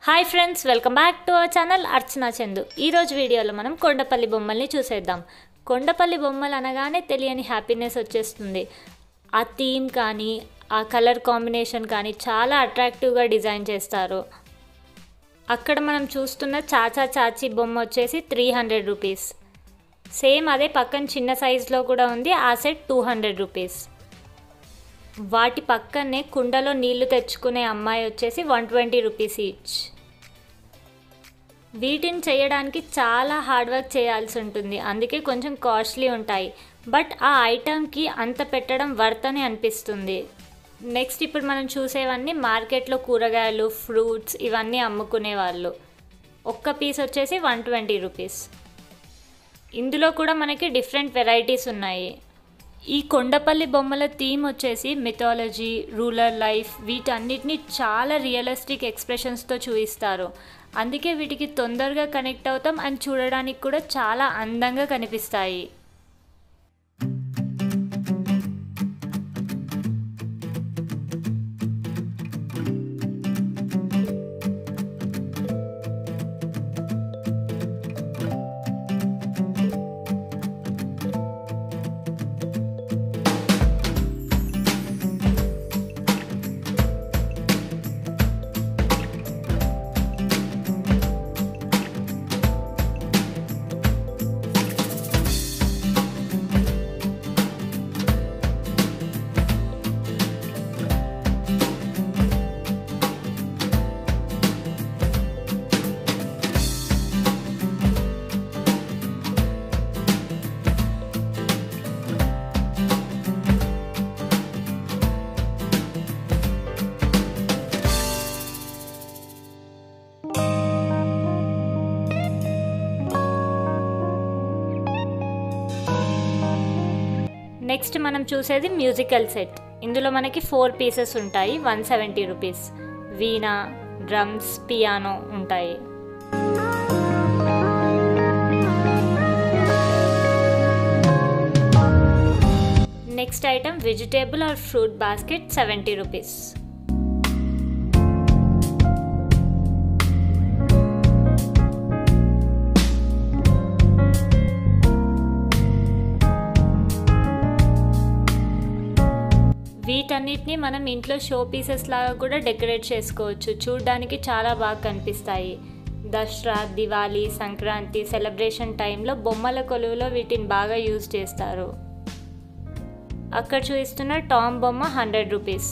hi friends welcome back to our channel Archana Chandu ఈరోజు వీడియోలో మనం కొండపల్లి బొమ్మల్ని చూసేద్దాం కొండపల్లి బొమ్మలు అనగానే తెలియని హ్యాపీనెస్ వచ్చేస్తుంది ఆ థీమ్ కానీ ఆ కలర్ కాంబినేషన్ కానీ చాలా అట్రాక్టివ్గా డిజైన్ చేస్తారు అక్కడ మనం చూస్తున్న చాచా చాచి బొమ్మ వచ్చేసి త్రీ హండ్రెడ్ రూపీస్ సేమ్ అదే పక్కన చిన్న సైజులో కూడా ఉంది ఆ సెట్ టూ హండ్రెడ్ రూపీస్ వాటి పక్కనే కుండలో నీళ్లు తెచ్చుకునే అమ్మాయి వచ్చేసి వన్ ట్వంటీ రూపీస్ ఈచ్ వీటిని చేయడానికి చాలా హార్డ్ వర్క్ చేయాల్సి ఉంటుంది అందుకే కొంచెం కాస్ట్లీ ఉంటాయి బట్ ఆ ఐటమ్కి అంత పెట్టడం వర్త్ అని అనిపిస్తుంది నెక్స్ట్ ఇప్పుడు మనం చూసేవన్నీ మార్కెట్లో కూరగాయలు ఫ్రూట్స్ ఇవన్నీ అమ్ముకునే వాళ్ళు ఒక్క పీస్ వచ్చేసి వన్ ట్వంటీ రూపీస్ ఇందులో కూడా మనకి డిఫరెంట్ వెరైటీస్ ఉన్నాయి ఈ కొండపల్లి బొమ్మల థీమ్ వచ్చేసి మిథాలజీ రూరల్ లైఫ్ వీటన్నిటిని చాలా రియలిస్టిక్ ఎక్స్ప్రెషన్స్తో చూపిస్తారు అందుకే వీటికి తొందరగా కనెక్ట్ అవుతాం అండ్ చూడడానికి కూడా చాలా అందంగా కనిపిస్తాయి నెక్స్ట్ మనం చూసేది మ్యూజికల్ సెట్ ఇందులో మనకి ఫోర్ పీసెస్ ఉంటాయి one seventy rupees veena drums piano ఉంటాయి next item vegetable or fruit basket seventy rupees వీటన్నిటిని మనం ఇంట్లో షో పీసెస్ లాగా కూడా డెకరేట్ చేసుకోవచ్చు చూడడానికి చాలా బాగా కనిపిస్తాయి దసరా దివాళీ సంక్రాంతి సెలబ్రేషన్ టైంలో బొమ్మల కొలువులో వీటిని బాగా యూజ్ చేస్తారు అక్కడ చూపిస్తున్న టామ్ బొమ్మ హండ్రెడ్ రూపీస్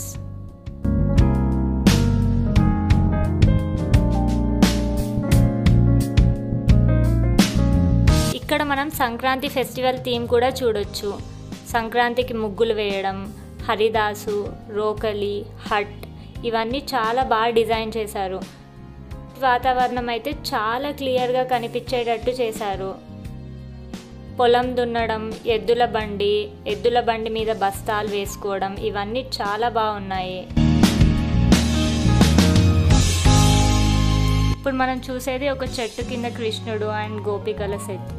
ఇక్కడ మనం సంక్రాంతి ఫెస్టివల్ థీమ్ కూడా చూడొచ్చు సంక్రాంతికి ముగ్గులు వేయడం హరిదాసు రోకలి హట్ ఇవన్నీ చాలా బాగా డిజైన్ చేశారు వాతావరణం అయితే చాలా క్లియర్గా కనిపించేటట్టు చేశారు పొలం దున్నడం ఎద్దుల బండి ఎద్దుల బండి మీద బస్తాలు వేసుకోవడం ఇవన్నీ చాలా బాగున్నాయి ఇప్పుడు మనం చూసేది ఒక చెట్టు కింద కృష్ణుడు అండ్ గోపికల సెట్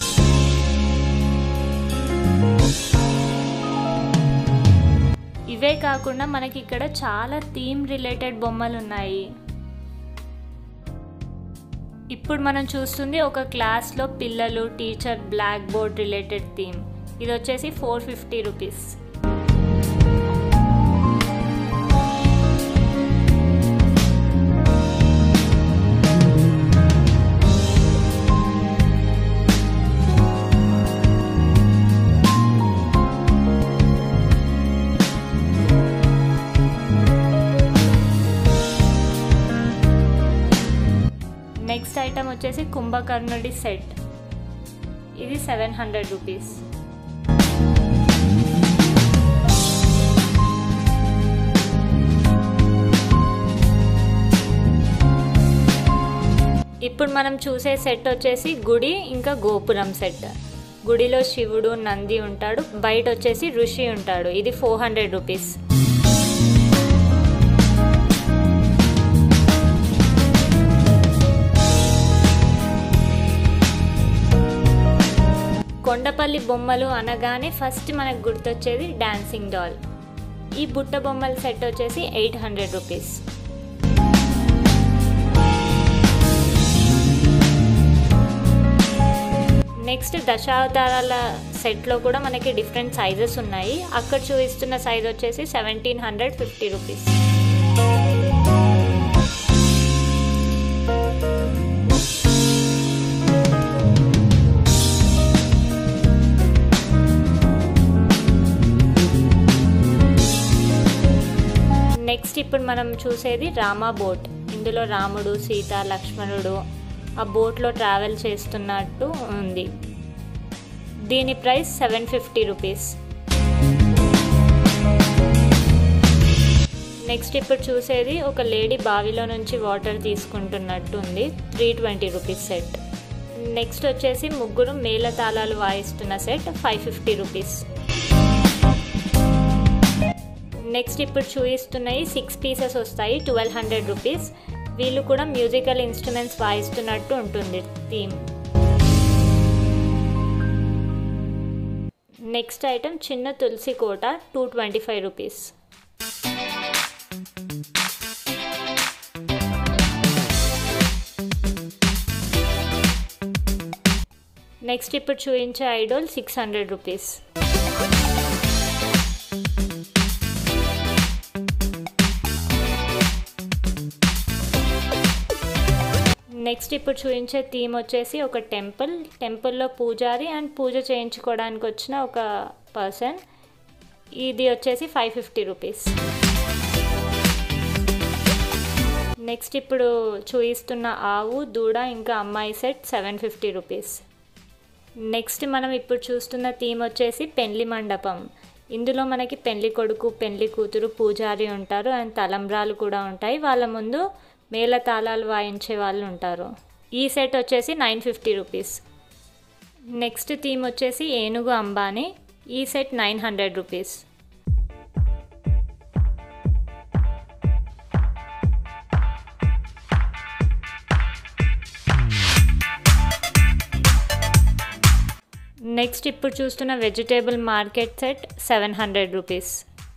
ఇవే కాకుండా మనకి ఇక్కడ చాలా థీమ్ రిలేటెడ్ బొమ్మలు ఉన్నాయి ఇప్పుడు మనం చూస్తుంది ఒక క్లాస్లో పిల్లలు teacher black board related theme ఇది వచ్చేసి four fifty rupees next item వచ్చేసి కుంభకర్ణుడి సెట్ ఇది సెవెన్ హండ్రెడ్ రూపీస్ ఇప్పుడు మనం చూసే సెట్ వచ్చేసి గుడి ఇంకా గోపురం సెట్ గుడిలో శివుడు నంది ఉంటాడు బయట వచ్చేసి ఋషి ఉంటాడు ఇది ఫోర్ హండ్రెడ్ రూపీస్ కొండపల్లి బొమ్మలు అనగానే ఫస్ట్ మనకు గుర్తొచ్చేది డాన్సింగ్ డాల్ ఈ బుట్ట బొమ్మల సెట్ వచ్చేసి ఎయిట్ హండ్రెడ్ రూపీస్ నెక్స్ట్ దశావతారాల సెట్లో కూడా మనకి డిఫరెంట్ సైజెస్ ఉన్నాయి అక్కడ చూపిస్తున్న సైజ్ వచ్చేసి seventeen hundred fifty rupees next ఇప్పుడు మనం చూసేది రామా బోట్ ఇందులో రాముడు సీత లక్ష్మణుడు ఆ బోట్లో ట్రావెల్ చేస్తున్నట్టు ఉంది దీని price seven fifty rupees next ఇప్పుడు చూసేది ఒక లేడీ బావిలో నుంచి వాటర్ తీసుకుంటున్నట్టు ఉంది three twenty rupees set next వచ్చేసి ముగ్గురు మేళ తాళాలు వాయిస్తున్న set five fifty rupees next ఇప్పుడు చూపిస్తున్నాయి సిక్స్ పీసెస్ వస్తాయి ట్వెల్వ్ హండ్రెడ్ రూపీస్ వీళ్ళు కూడా మ్యూజికల్ ఇన్స్ట్రుమెంట్స్ వాయిస్తున్నట్టు ఉంటుంది థీమ్ నెక్స్ట్ ఐటమ్ చిన్న తులసి కోట two twenty five rupees next ఇప్పుడు చూపించే idol six hundred rupees next ఇప్పుడు చూపించే థీమ్ వచ్చేసి ఒక టెంపుల్ టెంపుల్లో పూజారి అండ్ పూజ చేయించుకోవడానికి వచ్చిన ఒక పర్సన్ ఇది వచ్చేసి ఫైవ్ ఫిఫ్టీ రూపీస్ నెక్స్ట్ ఇప్పుడు చూపిస్తున్న ఆవు దూడ ఇంకా అమ్మాయి set seven fifty rupees next మనం ఇప్పుడు చూస్తున్న థీమ్ వచ్చేసి పెళ్లి మండపం ఇందులో మనకి పెళ్లి కొడుకు పెళ్లి కూతురు పూజారి ఉంటారు అండ్ తలంబ్రాలు కూడా ఉంటాయి వాళ్ళ ముందు మేళ తాళాలు వాయించే వాళ్ళు ఉంటారు ఈ సెట్ వచ్చేసి nine fifty rupees next theme వచ్చేసి ఏనుగు అంబానీ ఈ set nine hundred rupees next ఇప్పుడు చూస్తున్న vegetable market set seven hundred rupees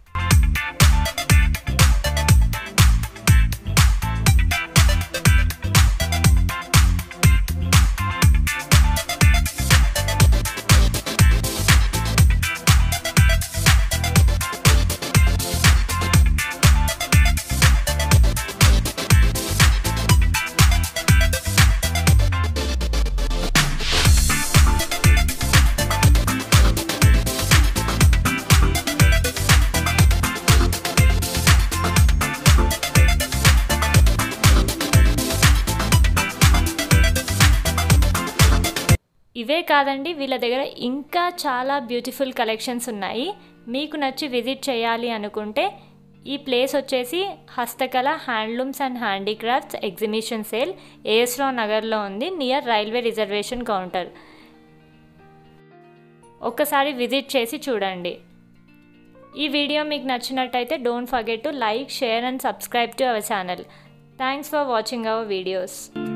ఇవే కాదండి వీళ్ళ దగ్గర ఇంకా చాలా బ్యూటిఫుల్ కలెక్షన్స్ ఉన్నాయి మీకు నచ్చి విజిట్ చేయాలి అనుకుంటే ఈ ప్లేస్ వచ్చేసి హస్తకళ handlooms and handicrafts exhibition sale ఏఎస్రావు నగర్లో ఉంది నియర్ రైల్వే రిజర్వేషన్ కౌంటర్ ఒక్కసారి విజిట్ చేసి చూడండి ఈ వీడియో మీకు నచ్చినట్టయితే don't forget to like share and subscribe to our channel thanks for watching our videos